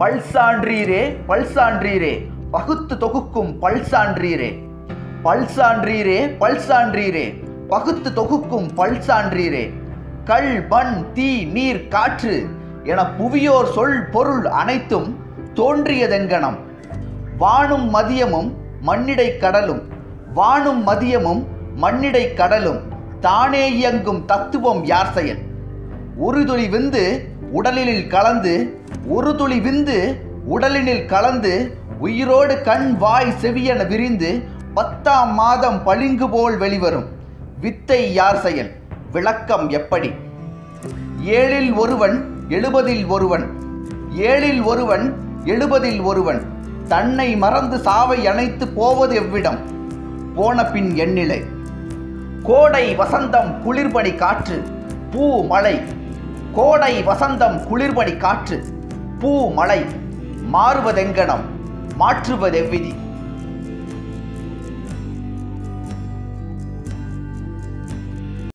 பல்சான்றீரே பல்சான்றீரே பகுத்து தொகுக்கும் பல்சான்றீரே பல்சான்றீரே பல்சான்றீரே பகுத்து தொகுக்கும் பல்சான்றீரே கல் மண் தீ நீர் காற்று என புவியோர் சொல் பொருள் அனைத்தும் தோன்றியதெங்கனம் வானும் மதியமும் மண்ணிடை கடலும் வானும் மதியமும் மண்ணிடை கடலும் தானே இயங்கும் தத்துவம் யார் செயல் ஒரு துளி விந்து உடலினில் கலந்து ஒரு துளி விந்து உடலினில் கலந்து உயிரோடு கண் வாய் செவியென விரிந்து பத்தாம் மாதம் பளிங்கு போல் வெளிவரும் வித்தை யார் செயல் விளக்கம் எப்படி ஏழில் ஒருவன் எழுபதில் ஒருவன் ஏழில் ஒருவன் எழுபதில் ஒருவன் தன்னை மறந்து சாவை அணைத்து போவது எவ்விடம் போன பின் எண்ணிலை கோடை வசந்தம் குளிர்பனி காற்று பூ மழை கோடை வசந்தம் குளிர்பனி காற்று பூ மழை மாறுவதெங்கனம் மாற்றுவதெவ்விதி